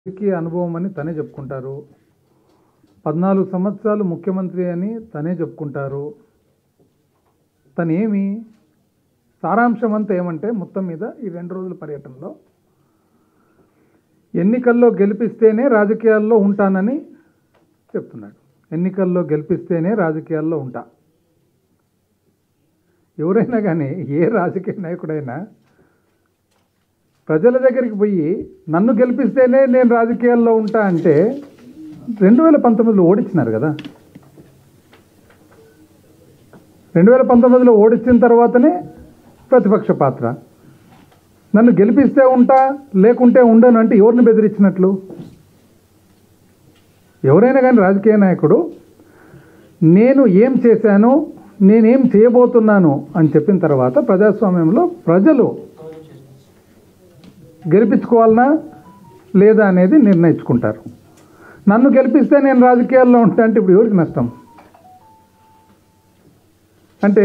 రాజకీయ అనుభవం అని తనే చెప్పుకుంటారు పద్నాలుగు సంవత్సరాలు ముఖ్యమంత్రి అని తనే చెప్పుకుంటారు తను ఏమి సారాంశం అంతా ఏమంటే మొత్తం మీద ఈ రెండు రోజుల పర్యటనలో ఎన్నికల్లో గెలిపిస్తేనే రాజకీయాల్లో ఉంటానని చెప్తున్నాడు ఎన్నికల్లో గెలిపిస్తేనే రాజకీయాల్లో ఉంటా ఎవరైనా కానీ ఏ రాజకీయ నాయకుడైనా ప్రజల దగ్గరికి పోయి నన్ను గెలిపిస్తేనే నేను రాజకీయాల్లో ఉంటా అంటే రెండు వేల పంతొమ్మిదిలో ఓడించినారు కదా రెండు వేల పంతొమ్మిదిలో ఓడించిన తర్వాతనే ప్రతిపక్ష పాత్ర నన్ను గెలిపిస్తే ఉంటా లేకుంటే ఉండను అంటే ఎవరిని బెదిరించినట్లు ఎవరైనా కానీ రాజకీయ నాయకుడు నేను ఏం చేశాను నేనేం చేయబోతున్నాను అని చెప్పిన తర్వాత ప్రజాస్వామ్యంలో ప్రజలు గెలిపించుకోవాలనా లేదా అనేది నిర్ణయించుకుంటారు నన్ను గెలిపిస్తే నేను రాజకీయాల్లో ఉంటా అంటే ఇప్పుడు ఎవరికి నష్టం అంటే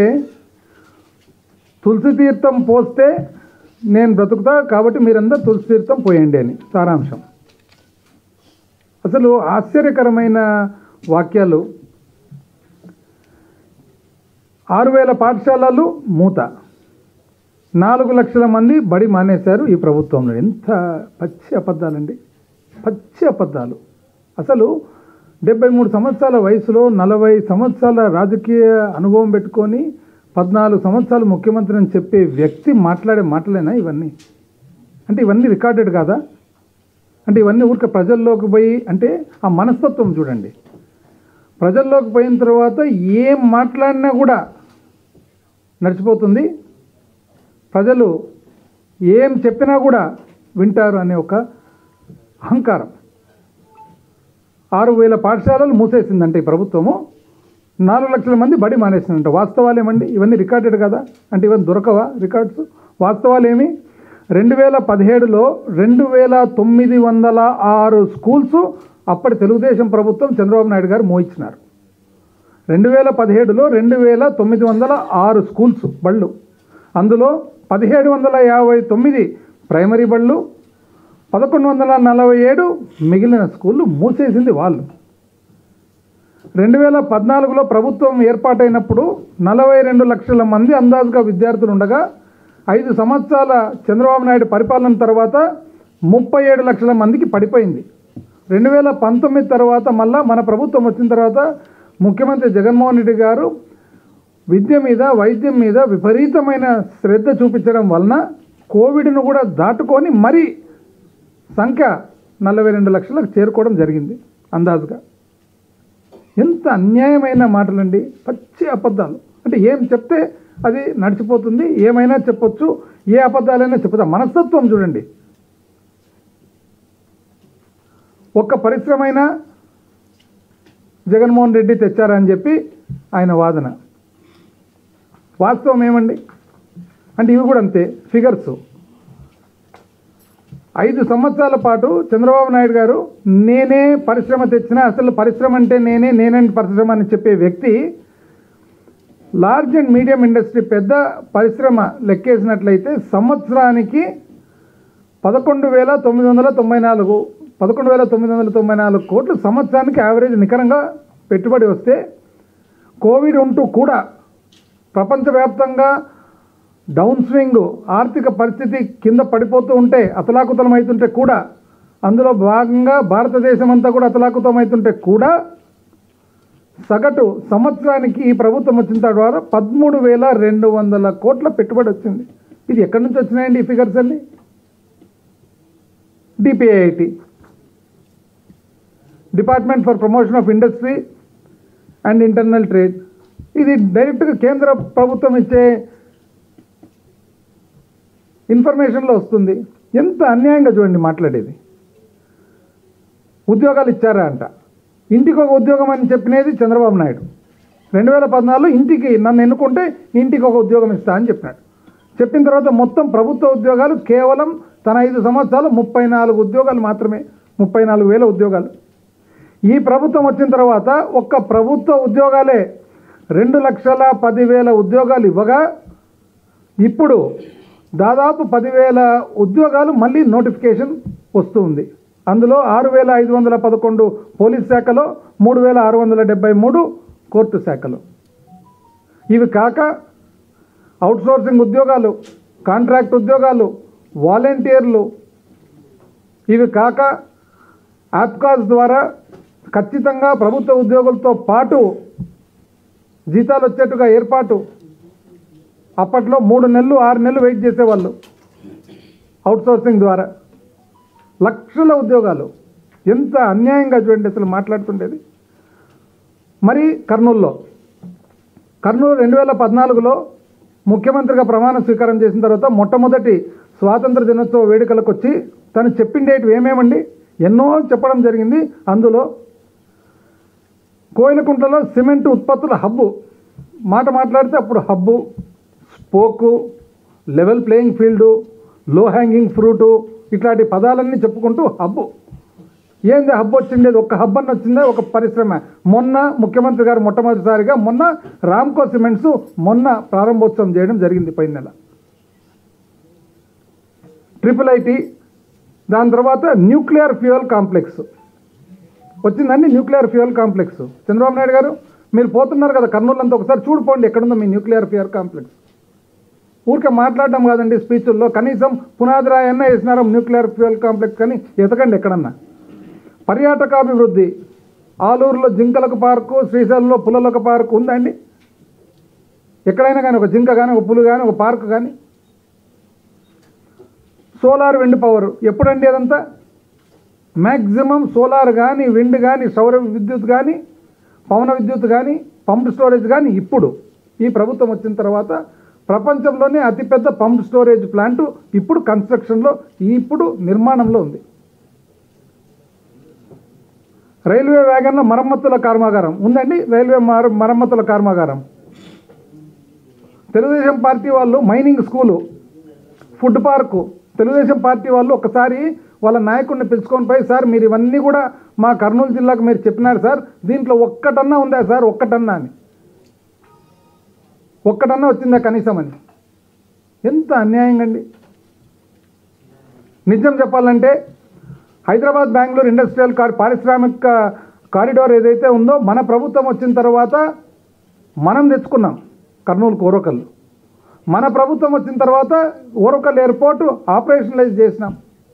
తులసి తీర్థం పోస్తే నేను బ్రతుకుతా కాబట్టి మీరందరూ తులసి తీర్థం పోయండి అని సారాంశం అసలు ఆశ్చర్యకరమైన వాక్యాలు ఆరు వేల పాఠశాలలు మూత నాలుగు లక్షల మంది బడి మానేశారు ఈ ప్రభుత్వంలో ఎంత పచ్చి అబద్ధాలండి పచ్చి అబద్ధాలు అసలు డెబ్బై మూడు సంవత్సరాల వయసులో నలభై సంవత్సరాల రాజకీయ అనుభవం పెట్టుకొని పద్నాలుగు సంవత్సరాలు ముఖ్యమంత్రి అని చెప్పే వ్యక్తి మాట్లాడే మాటలేనా ఇవన్నీ అంటే ఇవన్నీ రికార్డెడ్ కాదా అంటే ఇవన్నీ ఊరికే ప్రజల్లోకి పోయి అంటే ఆ మనస్తత్వం చూడండి ప్రజల్లోకి పోయిన తర్వాత ఏం మాట్లాడినా కూడా నడిచిపోతుంది ప్రజలు ఏం చెప్పినా కూడా వింటారు అనే ఒక అహంకారం ఆరు వేల పాఠశాలలు మూసేసిందంటే ఈ ప్రభుత్వము నాలుగు లక్షల మంది బడి మానేసిందంట వాస్తవాలు ఏమండి ఇవన్నీ రికార్డెడ్ కదా అంటే ఇవన్నీ దొరకవా రికార్డ్స్ వాస్తవాలు ఏమి రెండు వేల పదిహేడులో రెండు వేల తొమ్మిది వందల ఆరు స్కూల్స్ అప్పటి తెలుగుదేశం ప్రభుత్వం చంద్రబాబు నాయుడు గారు మోయించినారు రెండు వేల పదిహేడులో రెండు వేల తొమ్మిది వందల ఆరు స్కూల్స్ బళ్ళు అందులో పదిహేడు వందల యాభై తొమ్మిది ప్రైమరీ బళ్ళు పదకొండు వందల నలభై ఏడు మిగిలిన స్కూళ్ళు మూసేసింది వాళ్ళు రెండు వేల పద్నాలుగులో ప్రభుత్వం ఏర్పాటైనప్పుడు నలభై రెండు లక్షల మంది అందాజుగా విద్యార్థులు ఉండగా ఐదు సంవత్సరాల చంద్రబాబు నాయుడు పరిపాలన తర్వాత ముప్పై ఏడు లక్షల మందికి పడిపోయింది రెండు వేల పంతొమ్మిది తర్వాత మళ్ళా మన ప్రభుత్వం వచ్చిన తర్వాత ముఖ్యమంత్రి జగన్మోహన్ రెడ్డి గారు విద్య మీద వైద్యం మీద విపరీతమైన శ్రద్ధ చూపించడం వలన కోవిడ్ను కూడా దాటుకొని మరీ సంఖ్య నలభై రెండు లక్షలకు చేరుకోవడం జరిగింది అందాజుగా ఎంత అన్యాయమైన మాటలండి పచ్చి అబద్ధాలు అంటే ఏం చెప్తే అది నడిచిపోతుంది ఏమైనా చెప్పొచ్చు ఏ అబద్ధాలైనా చెప్పుతా మనస్తత్వం చూడండి ఒక్క పరిశ్రమైనా జగన్మోహన్ రెడ్డి తెచ్చారని చెప్పి ఆయన వాదన వాస్తవం ఏమండి అంటే ఇవి కూడా అంతే ఫిగర్స్ ఐదు సంవత్సరాల పాటు చంద్రబాబు నాయుడు గారు నేనే పరిశ్రమ తెచ్చిన అసలు పరిశ్రమ అంటే నేనే నేనే పరిశ్రమ అని చెప్పే వ్యక్తి లార్జ్ అండ్ మీడియం ఇండస్ట్రీ పెద్ద పరిశ్రమ లెక్కేసినట్లయితే సంవత్సరానికి పదకొండు వేల తొమ్మిది వందల తొంభై నాలుగు పదకొండు వేల తొమ్మిది వందల తొంభై నాలుగు కోట్లు సంవత్సరానికి యావరేజ్ నికరంగా పెట్టుబడి వస్తే కోవిడ్ ఉంటూ కూడా ప్రపంచవ్యాప్తంగా డౌన్ స్వింగ్ ఆర్థిక పరిస్థితి కింద పడిపోతూ ఉంటే అతలాకుతలం అవుతుంటే కూడా అందులో భాగంగా భారతదేశం అంతా కూడా అతలాకుతలం అవుతుంటే కూడా సగటు సంవత్సరానికి ఈ ప్రభుత్వం వచ్చిన తర్వాత పదమూడు వేల రెండు వందల కోట్ల పెట్టుబడి వచ్చింది ఇది ఎక్కడి నుంచి వచ్చినాయండి ఈ ఫిగర్స్ అన్ని DPIIT department for promotion of industry and internal trade ఇది డైరెక్ట్గా కేంద్ర ప్రభుత్వం ఇచ్చే ఇన్ఫర్మేషన్లో వస్తుంది ఎంత అన్యాయంగా చూడండి మాట్లాడేది ఉద్యోగాలు ఇచ్చారా అంట ఇంటికి ఒక ఉద్యోగం అని చెప్పినది చంద్రబాబు నాయుడు రెండు వేల పద్నాలుగులో ఇంటికి నన్ను ఎన్నుకుంటే ఇంటికి ఒక ఉద్యోగం ఇస్తా అని చెప్పినాడు చెప్పిన తర్వాత మొత్తం ప్రభుత్వ ఉద్యోగాలు కేవలం తన ఐదు సంవత్సరాలు ముప్పై నాలుగు ఉద్యోగాలు మాత్రమే ముప్పై నాలుగు వేల ఉద్యోగాలు ఈ ప్రభుత్వం వచ్చిన తర్వాత ఒక్క ప్రభుత్వ ఉద్యోగాలే రెండు లక్షల పదివేల ఉద్యోగాలు ఇవ్వగా ఇప్పుడు దాదాపు పదివేల ఉద్యోగాలు మళ్ళీ నోటిఫికేషన్ వస్తూ ఉంది అందులో ఆరు వేల ఐదు వందల పదకొండు పోలీస్ శాఖలో మూడు వేల ఆరు వందల డెబ్బై మూడు కోర్టు శాఖలు ఇవి కాక అవుట్సోర్సింగ్ ఉద్యోగాలు కాంట్రాక్ట్ ఉద్యోగాలు వాలంటీర్లు ఇవి కాక యాప్కాస్ ద్వారా ఖచ్చితంగా ప్రభుత్వ ఉద్యోగులతో పాటు జీతాలు వచ్చేట్టుగా ఏర్పాటు అప్పట్లో మూడు నెలలు ఆరు నెలలు వెయిట్ చేసేవాళ్ళు అవుట్సోర్సింగ్ ద్వారా లక్షల ఉద్యోగాలు ఎంత అన్యాయంగా చూడండి అసలు మాట్లాడుతుండేది మరి కర్నూలులో కర్నూలు రెండు వేల పద్నాలుగులో ముఖ్యమంత్రిగా ప్రమాణ స్వీకారం చేసిన తర్వాత మొట్టమొదటి స్వాతంత్ర దినోత్సవ వేడుకలకు వచ్చి తను చెప్పిండేటివి ఏమేమండి ఎన్నో చెప్పడం జరిగింది అందులో కోయిలకుంటలో సిమెంట్ ఉత్పత్తుల హబ్బు మాట మాట్లాడితే అప్పుడు hub spoke level playing field లో హ్యాంగింగ్ ఫ్రూటు ఇట్లాంటి పదాలన్నీ చెప్పుకుంటూ హబ్బు ఏంది హబ్ వచ్చిండేది ఒక హబ్ అని వచ్చిందే ఒక పరిశ్రమ మొన్న ముఖ్యమంత్రి గారు మొట్టమొదటిసారిగా మొన్న రామ్కో సిమెంట్స్ మొన్న ప్రారంభోత్సవం చేయడం జరిగింది పైన నెల ట్రిపుల్ ఐటీ దాని తర్వాత న్యూక్లియర్ ఫ్యూయల్ కాంప్లెక్స్ వచ్చిందండి nuclear fuel complex Chandrababu Naidu గారు మీరు పోతున్నారు కదా కర్నూలు అంతా ఒకసారి చూడిపోండి ఎక్కడుందో మీ న్యూక్లియర్ ఫ్యూయల్ కాంప్లెక్స్ ఊరికే మాట్లాడడం కాదండి స్పీచ్ల్లో కనీసం పునాది రాయన్న వేసినారు న్యూక్లియర్ ఫ్యూయల్ కాంప్లెక్స్ కానీ ఎతకండి ఎక్కడన్నా పర్యాటకాభివృద్ధి ఆలూరులో జింకలకు పార్కు శ్రీశైలంలో పుల్లలకు పార్కు ఉందండి ఎక్కడైనా కానీ ఒక జింక కానీ ఒక పులు కానీ ఒక పార్కు కానీ సోలార్ విండ్ పవర్ ఎప్పుడండి అదంతా మ్యాక్సిమం సోలార్ కానీ విండ్ కానీ సౌర విద్యుత్ కానీ పవన విద్యుత్ కానీ పంప్ స్టోరేజ్ కానీ ఇప్పుడు ఈ ప్రభుత్వం వచ్చిన తర్వాత ప్రపంచంలోనే అతిపెద్ద పంప్ స్టోరేజ్ ప్లాంట్ ఇప్పుడు కన్స్ట్రక్షన్లో ఇప్పుడు నిర్మాణంలో ఉంది రైల్వే వ్యాగన్ల మరమ్మతుల కర్మాగారం ఉందండి రైల్వే మర మరమ్మతుల కర్మాగారం తెలుగుదేశం పార్టీ వాళ్ళు mining school food park Telugu Desam party వాళ్ళు ఒకసారి వాళ్ళ నాయకుడిని పిలుచుకొని పోయి సార్ మీరు ఇవన్నీ కూడా మా కర్నూలు జిల్లాకు మీరు చెప్పినారు సార్ దీంట్లో ఒక్కటన్నా ఉందా సార్ ఒక్కటన్నా అని ఒక్కటన్నా వచ్చిందా కనీసం అని ఎంత అన్యాయంగా అండి నిజం చెప్పాలంటే హైదరాబాద్ బెంగళూరు ఇండస్ట్రియల్ కార్ పారిశ్రామిక కారిడార్ ఏదైతే ఉందో మన ప్రభుత్వం వచ్చిన తర్వాత మనం తెచ్చుకున్నాం కర్నూలు కోరకల్ మన ప్రభుత్వం వచ్చిన తర్వాత ఓరకల్ ఎయిర్పోర్ట్ ఆపరేషనలైజ్ చేసినాం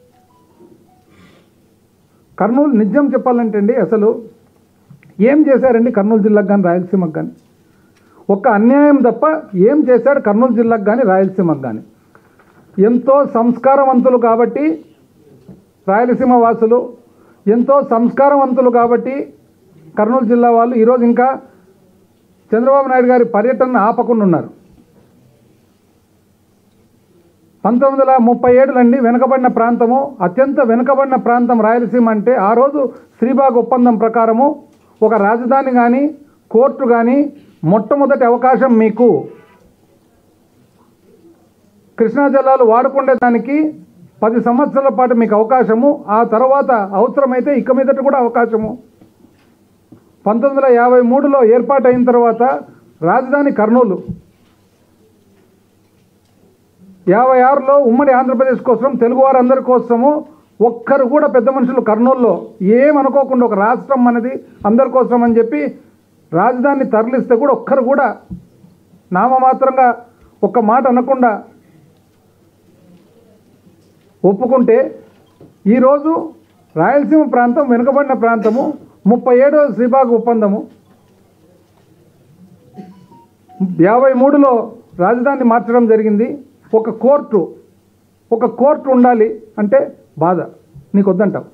కర్నూలు నిజం చెప్పాలంటే అండి అసలు ఏం చేశారండి కర్నూలు జిల్లాకు కానీ రాయలసీమకు కానీ ఒక్క అన్యాయం తప్ప ఏం చేశాడు కర్నూలు జిల్లాకు కానీ రాయలసీమకు కానీ ఎంతో సంస్కారవంతులు కాబట్టి రాయలసీమ వాసులు ఎంతో సంస్కారవంతులు కాబట్టి కర్నూలు జిల్లా వాళ్ళు ఈరోజు ఇంకా చంద్రబాబు నాయుడు గారి పర్యటనను ఆపకుండా ఉన్నారు పంతొమ్మిది వందల ముప్పై ఏడులండి వెనుకబడిన ప్రాంతము అత్యంత వెనుకబడిన ప్రాంతం రాయలసీమ అంటే ఆ రోజు శ్రీబాగ్ ఒప్పందం ప్రకారము ఒక రాజధాని కానీ కోర్టు కానీ మొట్టమొదటి అవకాశం మీకు కృష్ణా జలాలు వాడుకునే దానికి పది సంవత్సరాల పాటు మీకు అవకాశము ఆ తర్వాత అవసరమైతే ఇక మీదట కూడా అవకాశము పంతొమ్మిది వందల యాభై మూడులో ఏర్పాటైన తర్వాత రాజధాని కర్నూలు యాభై ఆరులో ఉమ్మడి ఆంధ్రప్రదేశ్ కోసం తెలుగువారందరి కోసము ఒక్కరు కూడా పెద్ద మనుషులు కర్నూలులో ఏమనుకోకుండా ఒక రాష్ట్రం అనేది అందరి కోసం అని చెప్పి రాజధాని తరలిస్తే కూడా ఒక్కరు కూడా నామమాత్రంగా ఒక్క మాట అనకుండా ఒప్పుకుంటే ఈరోజు రాయలసీమ ప్రాంతం వెనుకబడిన ప్రాంతము ముప్పై ఏడవ శ్రీబాగ్ ఒప్పందము యాభై మూడులో రాజధాని మార్చడం జరిగింది ఒక కోర్టు ఒక కోర్టు ఉండాలి అంటే బాధ నీకు వద్దంటావు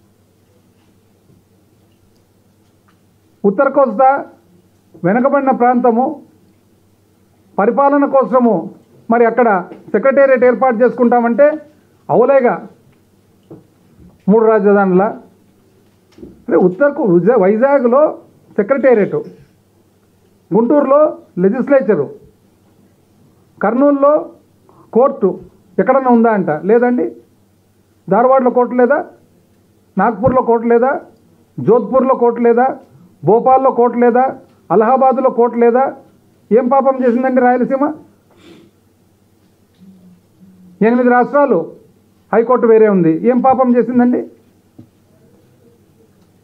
ఉత్తర కోస్తా వెనుకబడిన ప్రాంతము పరిపాలన కోసము మరి అక్కడ సెక్రటేరియట్ ఏర్పాటు చేసుకుంటామంటే అవలేగా మూడు రాజధానుల అంటే ఉత్తరకు విజా వైజాగ్లో సెక్రటేరియట్ గుంటూరులో లెజిస్లేచరు కర్నూలులో కోర్టు ఎక్కడన్నా ఉందా అంట లేదండి ధార్వాడలో కోర్టు లేదా నాగ్పూర్లో కోర్టు లేదా జోధ్పూర్లో కోర్టు లేదా భోపాల్లో కోర్టు లేదా అలహాబాద్లో కోర్టు లేదా ఏం పాపం చేసిందండి రాయలసీమ ఎనిమిది రాష్ట్రాలు హైకోర్టు వేరే ఉంది ఏం పాపం చేసిందండి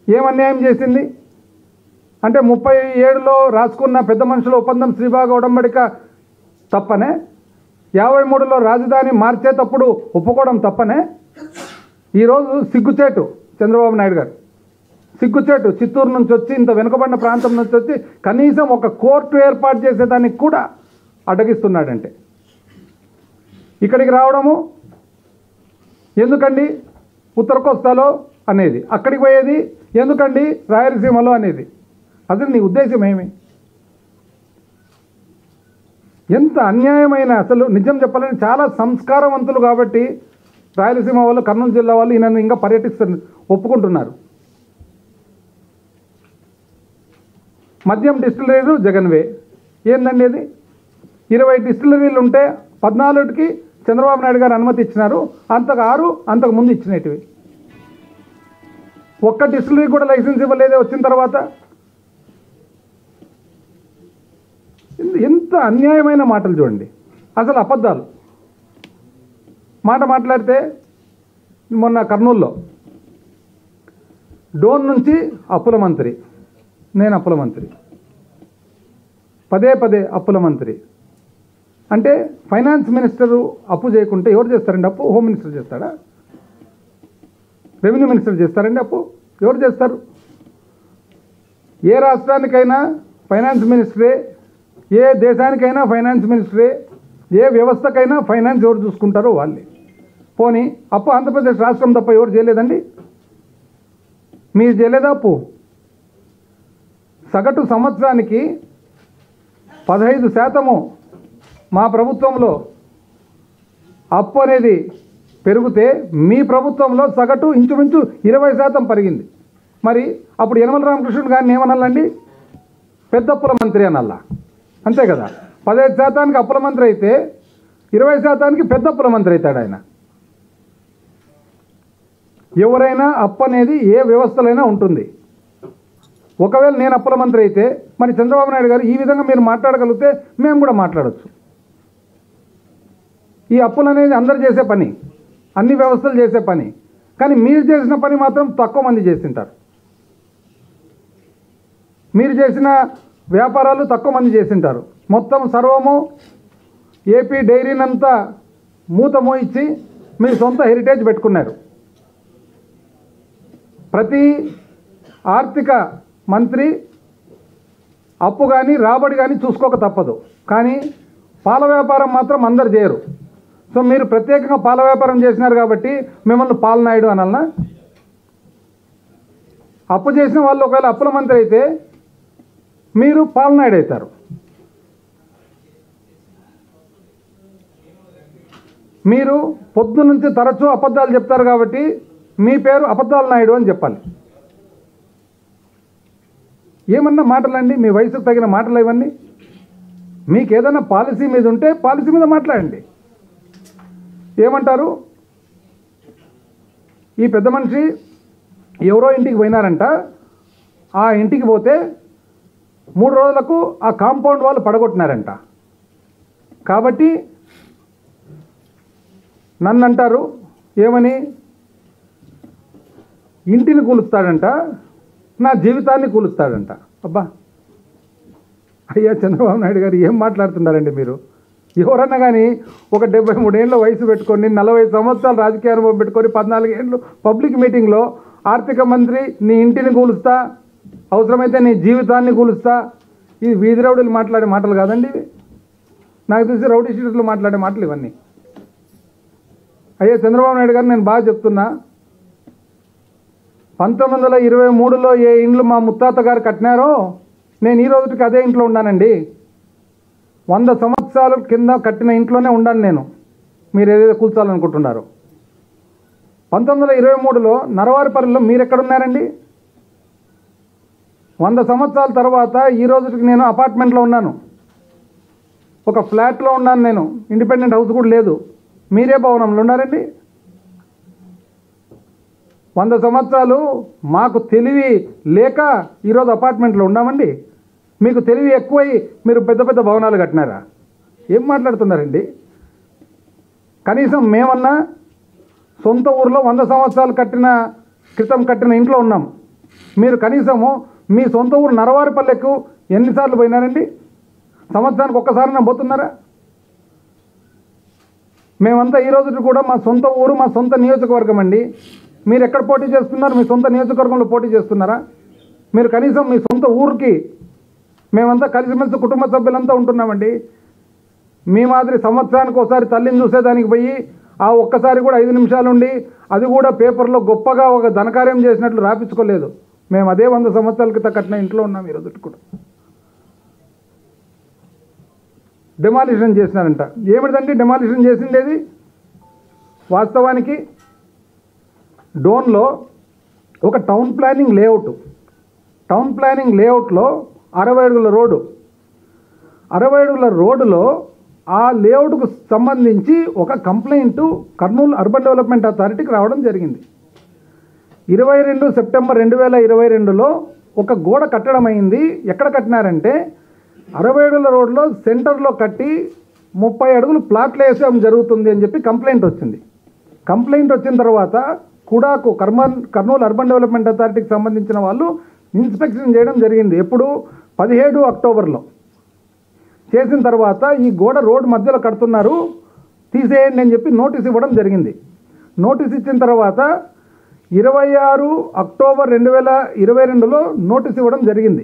ఏం అన్యాయం చేసింది అంటే ముప్పై ఏడులో రాసుకున్న పెద్ద మనుషుల ఒప్పందం శ్రీభాగ ఉడంబడిక తప్పనే యాభై మూడులో రాజధాని మార్చేటప్పుడు ఒప్పుకోవడం తప్పనే ఈరోజు సిగ్గుచేటు చంద్రబాబు నాయుడు గారు సిగ్గుచేటు చిత్తూరు నుంచి వచ్చి ఇంత వెనుకబడిన ప్రాంతం నుంచి వచ్చి కనీసం ఒక కోర్టు ఏర్పాటు చేసేదానికి కూడా అడ్డగిస్తున్నాడంటే ఇక్కడికి రావడము ఎందుకండి ఉత్తర కోస్తాలో అనేది అక్కడికి పోయేది ఎందుకండి రాయలసీమలో అనేది అసలు నీ ఉద్దేశం ఏమి ఎంత అన్యాయమైన అసలు నిజం చెప్పాలని చాలా సంస్కారవంతులు కాబట్టి రాయలసీమ వాళ్ళు కర్నూలు జిల్లా వాళ్ళు ఈయనను ఇంకా పర్యటిస్తారు ఒప్పుకుంటున్నారు మద్యం డిస్టిలరీలు జగన్వే ఏందండి అది ఇరవై డిస్టిలరీలు ఉంటే పద్నాలుగుకి చంద్రబాబు నాయుడు గారు అనుమతి ఇచ్చినారు అంతకు ఆరు అంతకు ముందు ఇచ్చినటివి ఒక్క డిస్టిలరీ కూడా లైసెన్స్ ఇవ్వలేదే వచ్చిన తర్వాత ఎంత- ఎంత అన్యాయమైన మాటలు చూడండి అసలు అబద్ధాలు మాట మాట్లాడితే మొన్న కర్నూల్లో డోన్ నుంచి అప్పుల మంత్రి నేను అప్పుల మంత్రి పదే పదే అప్పుల మంత్రి అంటే ఫైనాన్స్ మినిస్టరు అప్పు చేయకుంటే ఎవరు చేస్తారండి అప్పు హోమ్ మినిస్టర్ చేస్తాడా రెవెన్యూ మినిస్టర్ చేస్తారండి అప్పు ఎవరు చేస్తారు ఏ రాష్ట్రానికైనా ఫైనాన్స్ మినిస్టరే ఏ దేశానికైనా ఫైనాన్స్ మినిస్టరే ఏ వ్యవస్థకైనా ఫైనాన్స్ ఎవరు చూసుకుంటారో వాళ్ళే పోనీ అప్పు ఆంధ్రప్రదేశ్ రాష్ట్రం తప్ప ఎవరు చేయలేదండి మీరు చేయలేదా అప్పు సగటు సంవత్సరానికి పదహైదు శాతము మా ప్రభుత్వంలో అప్పు అనేది పెరిగితే మీ ప్రభుత్వంలో సగటు ఇంచుమించు ఇరవై శాతం పెరిగింది మరి అప్పుడు యనమల రామకృష్ణుడు గారిని ఏమనాలండి పెద్ద అప్పుల మంత్రి అనల్లా అంతే కదా పదహైదు శాతానికి అప్పుల మంత్రి అయితే ఇరవై శాతానికి పెద్ద అప్పుల మంత్రి అవుతాడు ఆయన ఎవరైనా అప్పు అనేది ఏ వ్యవస్థలైనా ఉంటుంది ఒకవేళ నేను అప్పుల మంత్రి అయితే మరి చంద్రబాబు నాయుడు గారు ఈ విధంగా మీరు మాట్లాడగలిగితే మేము కూడా మాట్లాడవచ్చు ఈ అప్పులు అనేది అందరు చేసే పని అన్ని వ్యవస్థలు చేసే పని కానీ మీరు చేసిన పని మాత్రం తక్కువ మంది చేసింటారు మీరు చేసిన వ్యాపారాలు తక్కువ మంది చేసింటారు మొత్తం సర్వము ఏపీ డైరీనంతా మూత మోయించి మీ సొంత హెరిటేజ్ పెట్టుకున్నారు ప్రతి ఆర్థిక మంత్రి అప్పు కానీ రాబడి కానీ చూసుకోక తప్పదు కానీ పాల వ్యాపారం మాత్రం అందరు చేయరు సో మీరు ప్రత్యేకంగా పాల వ్యాపారం చేసినారు కాబట్టి మిమ్మల్ని పాలనాయుడు అనాలనా అప్పు చేసిన వాళ్ళు ఒకవేళ అప్పుల మంత్రి అయితే మీరు పాలనాయుడు అవుతారు మీరు పొద్దు నుంచి తరచూ అబద్ధాలు చెప్తారు కాబట్టి మీ పేరు అబద్ధాల నాయుడు అని చెప్పాలి ఏమన్నా మాటలండి మీ వయసుకు తగిన మాటలు ఇవన్నీ మీకు ఏదైనా పాలసీ మీద ఉంటే పాలసీ మీద మాట్లాడండి ఏమంటారు ఈ పెద్ద మనిషి ఎవరో ఇంటికి పోయినారంట ఆ ఇంటికి పోతే మూడు రోజులకు ఆ కాంపౌండ్ వాళ్ళు పడగొట్టినారంట కాబట్టి నన్ను అంటారు ఏమని ఇంటిని కూలుస్తాడంట నా జీవితాన్ని కూలుస్తాడంట అబ్బా అయ్యా చంద్రబాబు నాయుడు గారు ఏం మాట్లాడుతున్నారండి మీరు ఎవరన్నా కానీ ఒక డెబ్బై మూడేళ్ళ వయసు పెట్టుకొని నలభై సంవత్సరాలు రాజకీయ అనుభవం పెట్టుకొని పద్నాలుగు ఏళ్ళు పబ్లిక్ మీటింగ్లో ఆర్థిక మంత్రి నీ ఇంటిని కూలుస్తా అవసరమైతే నీ జీవితాన్ని కూలుస్తా ఇది వీధి రౌడీలు మాట్లాడే మాటలు కాదండి ఇవి నాకు తెలిసి రౌడీ షీటర్లు మాట్లాడే మాటలు ఇవన్నీ అయ్యా చంద్రబాబు నాయుడు గారు నేను బాగా చెప్తున్నా పంతొమ్మిది వందల ఇరవై మూడులో ఏ ఇండ్లు మా ముత్తాత గారు కట్టినారో నేను ఈ రోజుకి అదే ఇంట్లో ఉన్నానండి వంద సంవత్సరాల కింద కట్టిన ఇంట్లోనే ఉన్నాను నేను మీరు ఏదైతే కూల్చాలనుకుంటున్నారో పంతొమ్మిది వందల ఇరవై మూడులో నరవారిపల్లిలో మీరు ఎక్కడున్నారండి వంద సంవత్సరాల తర్వాత ఈ రోజుకి నేను అపార్ట్మెంట్లో ఉన్నాను ఒక ఫ్లాట్లో ఉన్నాను నేను ఇండిపెండెంట్ హౌస్ కూడా లేదు మీరే భవనంలో ఉన్నారండి వంద సంవత్సరాలు మాకు తెలివి లేక ఈరోజు అపార్ట్మెంట్లో ఉన్నామండి మీకు తెలివి ఎక్కువై మీరు పెద్ద పెద్ద భవనాలు కట్టినారా ఏం మాట్లాడుతున్నారండి కనీసం మేమన్నా సొంత ఊర్లో వంద సంవత్సరాలు కట్టిన క్రితం కట్టిన ఇంట్లో ఉన్నాం మీరు కనీసము మీ సొంత ఊరు నరవారిపల్లెకు ఎన్నిసార్లు పోయినారండి సంవత్సరానికి ఒక్కసారి పోతున్నారా మేమంతా ఈ రోజు కూడా మా సొంత ఊరు మా సొంత నియోజకవర్గం అండి మీరు ఎక్కడ పోటీ చేస్తున్నారు మీ సొంత నియోజకవర్గంలో పోటీ చేస్తున్నారా మీరు కనీసం మీ సొంత ఊరికి మేమంతా కలిసిమెలిసి కుటుంబ సభ్యులంతా ఉంటున్నామండి మీ మాదిరి సంవత్సరానికి ఒకసారి తల్లిని చూసేదానికి పోయి ఆ ఒక్కసారి కూడా ఐదు నిమిషాలు ఉండి అది కూడా పేపర్లో గొప్పగా ఒక ధనకార్యం చేసినట్లు రాపించుకోలేదు మేము అదే వంద సంవత్సరాల క్రితం కట్టిన ఇంట్లో ఉన్నాం ఈరోజు కూడా డెమాలిషన్ చేసినారంట ఏమిటండి డెమాలిషన్ చేసిండేది వాస్తవానికి డోన్లో ఒక town planning layout town planning లేఅవుట్లో అరవై అడుగుల రోడ్డు అరవై అడుగుల రోడ్డులో ఆ లేఅవుట్కు సంబంధించి ఒక కంప్లైంట్ కర్నూలు అర్బన్ డెవలప్మెంట్ అథారిటీకి రావడం జరిగింది ఇరవై రెండు సెప్టెంబర్ రెండు వేల ఇరవై రెండులో ఒక గోడ కట్టడం అయింది ఎక్కడ కట్టినారంటే అరవై అడుగుల రోడ్లో సెంటర్లో కట్టి ముప్పై అడుగులు ప్లాట్లు వేసేయడం జరుగుతుంది అని చెప్పి కంప్లైంట్ వచ్చింది కంప్లైంట్ వచ్చిన తర్వాత కుడాకు కర్మన్ కర్నూలు అర్బన్ డెవలప్మెంట్ అథారిటీకి సంబంధించిన వాళ్ళు ఇన్స్పెక్షన్ చేయడం జరిగింది ఎప్పుడు పదిహేడు అక్టోబర్లో చేసిన తర్వాత ఈ గోడ రోడ్డు మధ్యలో కడుతున్నారు తీసేయండి అని చెప్పి నోటీస్ ఇవ్వడం జరిగింది నోటీస్ ఇచ్చిన తర్వాత ఇరవై ఆరు అక్టోబర్ రెండు వేల ఇరవై రెండులో నోటీస్ ఇవ్వడం జరిగింది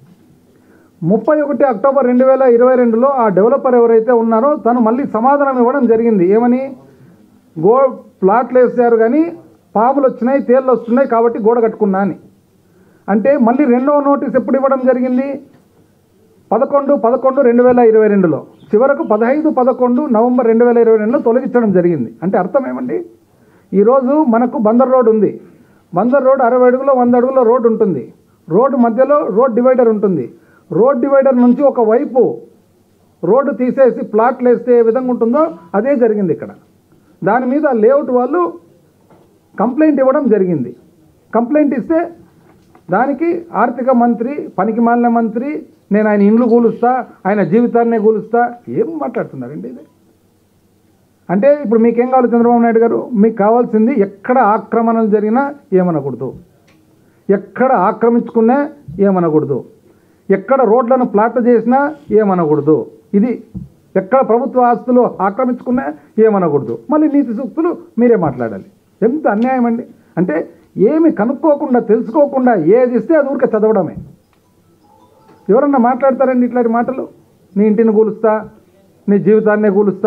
ముప్పై ఒకటి అక్టోబర్ రెండు వేల ఇరవై రెండులో ఆ డెవలపర్ ఎవరైతే ఉన్నారో తను మళ్ళీ సమాధానం ఇవ్వడం జరిగింది ఏమని గో ప్లాట్లు వేసారు కానీ పాములు వచ్చినాయి తేళ్ళు వస్తున్నాయి కాబట్టి గోడ కట్టుకున్నా అని అంటే మళ్ళీ రెండవ నోటీస్ ఎప్పుడు ఇవ్వడం జరిగింది పదకొండు పదకొండు రెండు వేల ఇరవై రెండులో చివరకు పదహైదు పదకొండు నవంబర్ రెండు వేల ఇరవై రెండులో తొలగించడం జరిగింది అంటే అర్థం ఏమండి ఈరోజు మనకు బందర్ రోడ్ ఉంది బందర్ రోడ్ అరవై అడుగులో వంద అడుగులో రోడ్ ఉంటుంది రోడ్డు మధ్యలో రోడ్ డివైడర్ ఉంటుంది రోడ్ డివైడర్ నుంచి ఒక వైపు రోడ్డు తీసేసి ప్లాట్లు వేస్తే ఏ విధంగా ఉంటుందో అదే జరిగింది ఇక్కడ దాని మీద లేఅవుట్ వాళ్ళు కంప్లైంట్ ఇవ్వడం జరిగింది కంప్లైంట్ ఇస్తే దానికి ఆర్థిక మంత్రి పనికి మాలిన మంత్రి నేను ఆయన ఇండ్లు కూలుస్తా ఆయన జీవితాన్నే కూలుస్తా ఏం మాట్లాడుతున్నారండి ఇది అంటే ఇప్పుడు మీకేం కావాలి చంద్రబాబు నాయుడు గారు మీకు కావాల్సింది ఎక్కడ ఆక్రమణలు జరిగినా ఏమనకూడదు ఎక్కడ ఆక్రమించుకున్నా ఏమనకూడదు ఎక్కడ రోడ్లను ప్లాట్లు చేసినా ఏమనకూడదు ఇది ఎక్కడ ప్రభుత్వ ఆస్తులు ఆక్రమించుకున్నా ఏమనకూడదు మళ్ళీ నీతి సూక్తులు మీరే మాట్లాడాలి ఎంత అన్యాయం అండి అంటే ఏమి కనుక్కోకుండా తెలుసుకోకుండా ఏది ఇస్తే అది ఊరికే చదవడమే ఎవరన్నా మాట్లాడతారండి ఇట్లాంటి మాటలు నీ ఇంటిని కూలుస్తా నీ జీవితాన్నే కూలుస్తా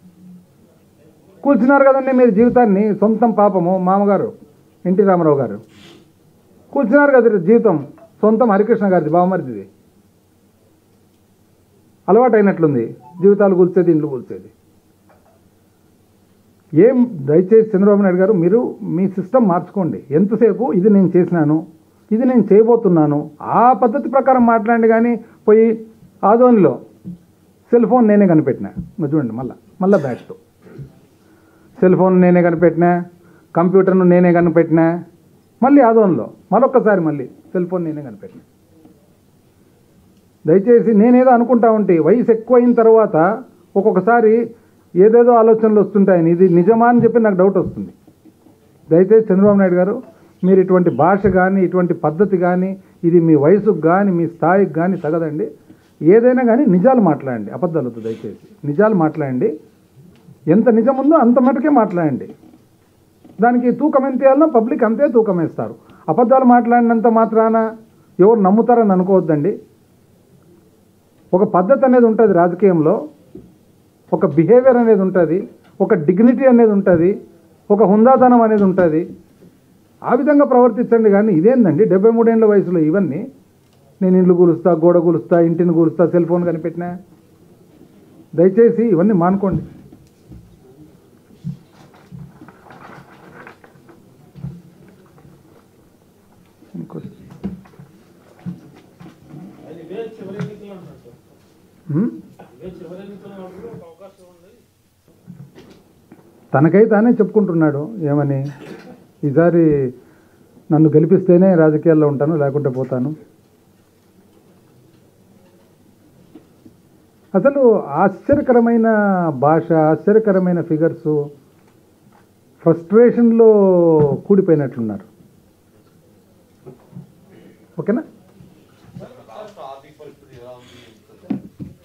కూల్చినారు కదండి మీరు జీవితాన్ని సొంతం పాపము మామగారు ఎన్టీ రామారావు గారు కూల్చినారు కదా జీవితం సొంతం హరికృష్ణ గారిది బావమరిది అలవాటు అయినట్లుంది జీవితాలు కూల్చేది ఇండ్లు కూల్చేది ఏం దయచేసి చంద్రబాబు నాయుడు గారు మీరు మీ సిస్టమ్ మార్చుకోండి ఎంతసేపు ఇది నేను చేసినాను ఇది నేను చేయబోతున్నాను ఆ పద్ధతి ప్రకారం మాట్లాడండి కానీ పోయి ఆదోనిలో సెల్ ఫోన్ నేనే కనిపెట్టినా ఇంకా చూడండి మళ్ళా మళ్ళీ బ్యాక్ సెల్ ఫోన్ నేనే కనిపెట్టినా కంప్యూటర్ను నేనే కనిపెట్టినా మళ్ళీ ఆదోన్లో మరొక్కసారి మళ్ళీ సెల్ ఫోన్ నేనే కనిపెట్టినా దయచేసి నేనేదో అనుకుంటా ఉంటే వయసు ఎక్కువైన తర్వాత ఒక్కొక్కసారి ఏదేదో ఆలోచనలు వస్తుంటాయని ఇది నిజమా అని చెప్పి నాకు డౌట్ వస్తుంది దయచేసి చంద్రబాబు నాయుడు గారు మీరు ఇటువంటి భాష కానీ ఇటువంటి పద్ధతి కానీ ఇది మీ వయసుకు కానీ మీ స్థాయికి కానీ తగదండి ఏదైనా కానీ నిజాలు మాట్లాడండి అబద్ధాలు వద్దు దయచేసి నిజాలు మాట్లాడండి ఎంత నిజం ఉందో అంత మటుకే మాట్లాడండి దానికి తూకం ఎంత వేయాలనో పబ్లిక్ అంతే తూకం వేస్తారు అబద్ధాలు మాట్లాడినంత మాత్రాన ఎవరు నమ్ముతారని అనుకోవద్దండి ఒక పద్ధతి అనేది ఉంటుంది రాజకీయంలో ఒక బిహేవియర్ అనేది ఉంటుంది ఒక డిగ్నిటీ అనేది ఉంటుంది ఒక హుందాతనం అనేది ఉంటుంది ఆ విధంగా ప్రవర్తించండి కానీ ఇదేందండి డెబ్బై మూడేళ్ళ వయసులో ఇవన్నీ నేను ఇండ్లు కూలుస్తా గోడ కూలుస్తా ఇంటిని కూలుస్తా సెల్ ఫోన్ కనిపెట్టినా దయచేసి ఇవన్నీ మానుకోండి ఇంకో- అది ఇదే చివరి ఎన్నికలు అన్నట్టు హ్మ్? ఇదే చివరి ఎన్నికలు ఉన్నప్పుడు ఒక అవకాశం ఉంది తనకై తానే చెప్పుకుంటున్నాడు ఏమని ఈసారి నన్ను గెలిపిస్తేనే రాజకీయాల్లో ఉంటాను లేకుంటే పోతాను అసలు ఆశ్చర్యకరమైన భాష ఆశ్చర్యకరమైన ఫిగర్సు ఫ్రస్ట్రేషన్లో కూడిపోయినట్లున్నారు ఓకేనా రాష్ట్ర ఆర్థిక పరిస్థితి ఎలా ఉంది సార్?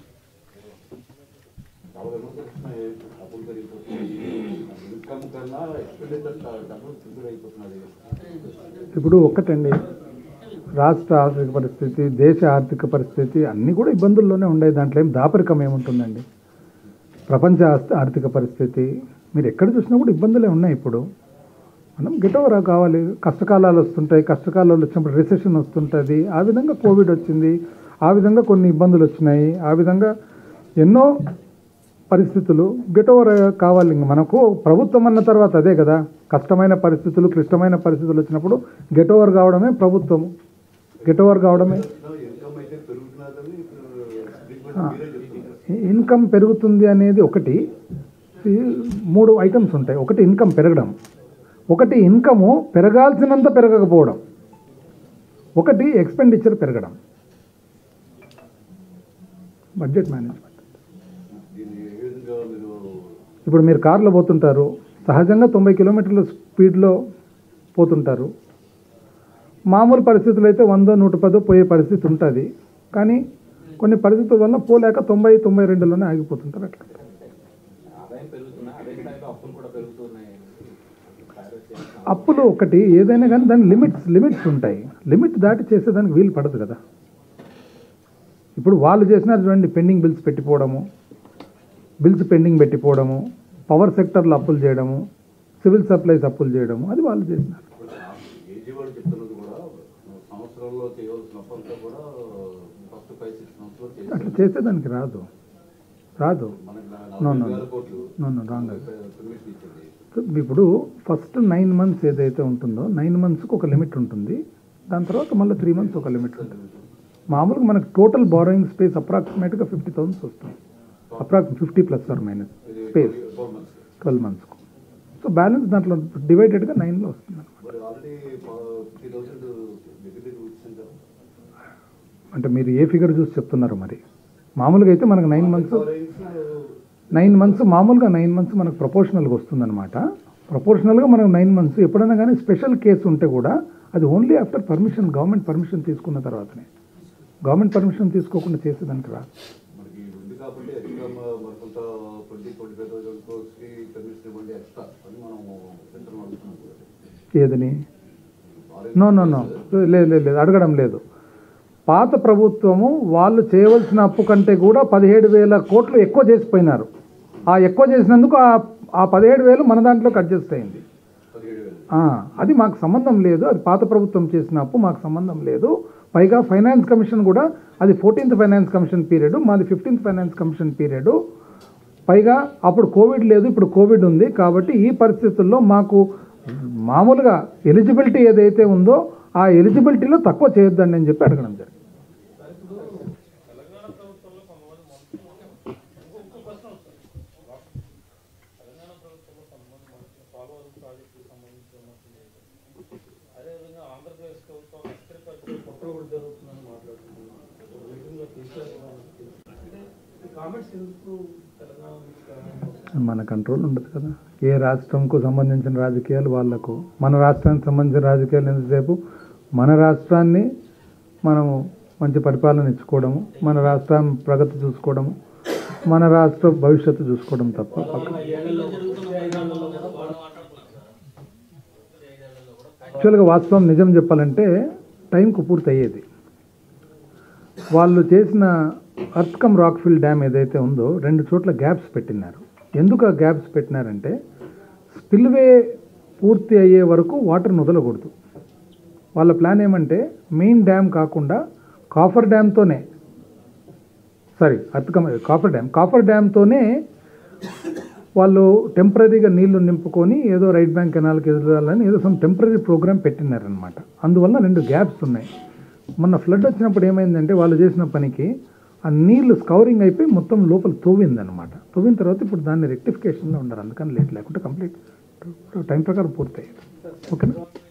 చాలా విమర్శలు వస్తున్నాయి. అప్పులు పెరిగిపోతున్నాయి. ఇన్కమ్ కన్నా ఎక్స్పెండిచర్ డబ్బులు తిరుగుడు అయిపోతున్నది ఇప్పుడు ఒక్కటండి రాష్ట్ర ఆర్థిక పరిస్థితి దేశ ఆర్థిక పరిస్థితి అన్నీ కూడా ఇబ్బందుల్లోనే ఉండేవి దాంట్లో ఏం దాపరికం ఏముంటుందండి ప్రపంచ ఆస్త- ఆర్థిక పరిస్థితి మీరు ఎక్కడ చూసినా కూడా ఇబ్బందులే ఉన్నాయి ఇప్పుడు మనం గెటోవరా కావాలి కష్టకాలాలు వస్తుంటాయి కష్టకాలాలు వచ్చినప్పుడు రిసెషన్ వస్తుంటుంది ఆ విధంగా కోవిడ్ వచ్చింది ఆ విధంగా కొన్ని ఇబ్బందులు వచ్చినాయి ఆ విధంగా ఎన్నో పరిస్థితులు గెటోవర్ కావాలి ఇంక మనకు ప్రభుత్వం అన్న తర్వాత అదే కదా కష్టమైన పరిస్థితులు క్లిష్టమైన పరిస్థితులు వచ్చినప్పుడు గెటోవర్ కావడమే ప్రభుత్వం గెటోవర్ కావడమే ఇన్కమ్ అయితే పెరుగుతున్నదని ఇప్పుడు ట్రీట్మెంట్ మీరే చెప్తున్నారు ఇన్కమ్ పెరుగుతుంది అనేది ఒకటి ఈ మూడు ఐటమ్స్ ఉంటాయి ఒకటి ఇన్కమ్ పెరగడం ఒకటి ఇన్కము పెరగాల్సినంత పెరగకపోవడం ఒకటి ఎక్స్పెండిచర్ పెరగడం బడ్జెట్ మేనేజ్మెంట్ దీన్ని ఏ విధంగా మీరు ఇప్పుడు మీరు కార్లో పోతుంటారు సహజంగా తొంభై కిలోమీటర్ల స్పీడ్లో పోతుంటారు మామూలు పరిస్థితులు అయితే వంద నూట పదో పోయే పరిస్థితి ఉంటుంది కానీ కొన్ని పరిస్థితుల వల్ల పోలేక తొంభై తొంభై రెండులోనే ఆగిపోతుంటారు అట్లా ఆదాయం పెరుగుతున్నా అదే స్థాయిలో అప్పులు కూడా పెరుగుతున్నాయి అప్పులు ఒకటి ఏదైనా కానీ దాని లిమిట్స్ లిమిట్స్ ఉంటాయి లిమిట్ దాటి చేసేదానికి వీలు పడదు కదా ఇప్పుడు వాళ్ళు చేసినారు చూడండి పెండింగ్ బిల్స్ పెట్టిపోవడము బిల్స్ పెండింగ్ పెట్టిపోవడము పవర్ సెక్టర్లో అప్పులు చేయడము సివిల్ సప్లైస్ అప్పులు చేయడము అది వాళ్ళు చేసినారు ఏజీ వాళ్ళు చెప్తున్నది కూడా సంవత్సరంలో చేయవలసిన అప్పంతా కూడా ఫస్ట్ ఫైవ్ సిక్స్ మంత్స్లో చేసి అట్లా చేసేదానికి రాదు రాదు మనకి No, no, నలభై no. వేల కోట్లు No, no, wrong అది. పర్మిషన్ ఇచ్చింది ఇప్పుడు ఫస్ట్ నైన్ మంత్స్ ఏదైతే ఉంటుందో నైన్ మంత్స్కి ఒక లిమిట్ ఉంటుంది దాని తర్వాత మళ్ళీ త్రీ మంత్స్ ఒక లిమిట్ ఉంటుంది మామూలుగా మనకు టోటల్ బారోయింగ్ స్పేస్ అప్రాక్సిమేట్గా ఫిఫ్టీ థౌసండ్స్ వస్తుంది approx fifty plus or minus ఇది స్పేస్ ఫోర్ మంత్స్ ట్వెల్వ్ మంత్స్కు సో బ్యాలెన్స్ దాంట్లో డివైడెడ్గా నైన్లో వస్తుంది అనమాట మరి ఆల్రెడీ ఫిఫ్టీ థౌసండ్ దగ్గర దగ్గర వచ్చింది కదా అంటే మీరు ఏ ఫిగర్ చూసి చెప్తున్నారు మరి మామూలుగా అయితే మనకు nine months Borrowings, nine months మామూలుగా నైన్ మంత్స్ మనకు ప్రపోర్షనల్గా వస్తుందన్నమాట ప్రపోర్షనల్గా మనకు నైన్ మంత్స్ ఎప్పుడైనా కానీ స్పెషల్ కేసు ఉంటే కూడా అది only after permission government permission తీసుకున్న తర్వాతనే గవర్నమెంట్ పర్మిషన్ తీసుకోకుండా చేసేదానికి రాదు మనకి ఉంది కాబట్టి ఎగ్జామ్ మరి కొంత ట్వంటీ ట్వంటీ ఫైవ్ థౌసండ్ కోర్స్కి పర్మిషన్ ఇవ్వండి ఎక్స్ట్రా అని మనం సెంటర్ అడుగుతున్నాం కూడా. ఏదని Borrowings నో నో నో లేదు లేదు లేదు అడగడం లేదు పాత ప్రభుత్వము వాళ్ళు చేయవలసిన అప్పు కంటే కూడా పదిహేడు వేల కోట్లు ఎక్కువ చేసిపోయినారు ఆ ఎక్కువ చేసినందుకు ఆ ఆ పదిహేడు వేలు మన దాంట్లోకి అడ్జస్ట్ అయింది పదిహేడు వేలు ఆ, అది మాకు సంబంధం లేదు అది పాత ప్రభుత్వం చేసిన అప్పు మాకు సంబంధం లేదు పైగా ఫైనాన్స్ కమిషన్ కూడా అది ఫోర్టీన్త్ ఫైనాన్స్ కమిషన్ పీరియడ్ మాది ఫిఫ్టీన్త్ ఫైనాన్స్ కమిషన్ పీరియడ్ పైగా అప్పుడు కోవిడ్ లేదు ఇప్పుడు కోవిడ్ ఉంది కాబట్టి ఈ పరిస్థితుల్లో మాకు మామూలుగా ఎలిజిబిలిటీ ఏదైతే ఉందో ఆ ఎలిజిబిలిటీలో తక్కువ చేయొద్దండి అని చెప్పి అడగడం జరిగింది తెలంగాణ ప్రభుత్వంలో కొంతమంది మంత్రులు ఇంకో ప్రశ్న వస్తుంది తెలంగాణ ప్రభుత్వంలో కొంతమంది మంత్రులు పోలవరం ప్రాజెక్టుకు సంబంధించిన మంత్రులు చేశారు. అదేవిధంగా ఆంధ్రప్రదేశ్ ప్రభుత్వం అగ్రికల్చర్ కుట్రలు జరుగుతుందని మాట్లాడుతున్నారు ఒక మీటింగ్లో కేసీఆర్ అంటే ఈ కామెంట్స్ ఎందుకు తెలంగాణ నుంచి తెలంగాణ మన కంట్రోల్ ఉండదు కదా ఏ రాష్ట్రంకు సంబంధించిన రాజకీయాలు వాళ్ళకు మన రాష్ట్రానికి సంబంధించిన రాజకీయాలు ఎంతసేపు మన రాష్ట్రాన్ని మనము మంచి పరిపాలన ఇచ్చుకోవడము మన రాష్ట్రం ప్రగతి చూసుకోవడము మన రాష్ట్ర భవిష్యత్తు చూసుకోవడం తప్ప పక్క యాక్చువల్గా వాస్తవం నిజం చెప్పాలంటే టైంకు పూర్తి అయ్యేది వాళ్ళు చేసిన అర్త్కమ్ రాక్ఫిల్ డ్యామ్ ఏదైతే ఉందో రెండు చోట్ల గ్యాప్స్ పెట్టినారు ఎందుకు ఆ గ్యాప్స్ పెట్టినారంటే స్పిల్వే పూర్తి అయ్యే వరకు వాటర్ని వదలకూడదు వాళ్ళ ప్లాన్ ఏమంటే మెయిన్ డ్యామ్ కాకుండా కాఫర్ డ్యామ్తోనే sorry earth cum coffer dam coffer డ్యామ్తోనే వాళ్ళు టెంపరీగా నీళ్లు నింపుకొని ఏదో రైట్ బ్యాంక్ కెనాల్కి ఎదురాలని ఏదో సమ్ టెంపరీ ప్రోగ్రామ్ పెట్టినారనమాట అందువల్ల రెండు గ్యాప్స్ ఉన్నాయి మొన్న ఫ్లడ్ వచ్చినప్పుడు ఏమైందంటే వాళ్ళు చేసిన పనికి ఆ నీళ్లు స్కౌరింగ్ అయిపోయి మొత్తం లోపల తవ్విందనమాట తవ్విన తర్వాత ఇప్పుడు దాన్ని రెక్టిఫికేషన్లో ఉండరు అందుకని లేట్ లేకుంటే కంప్లీట్ టైం ప్రకారం పూర్తయ్యేది ఓకేనా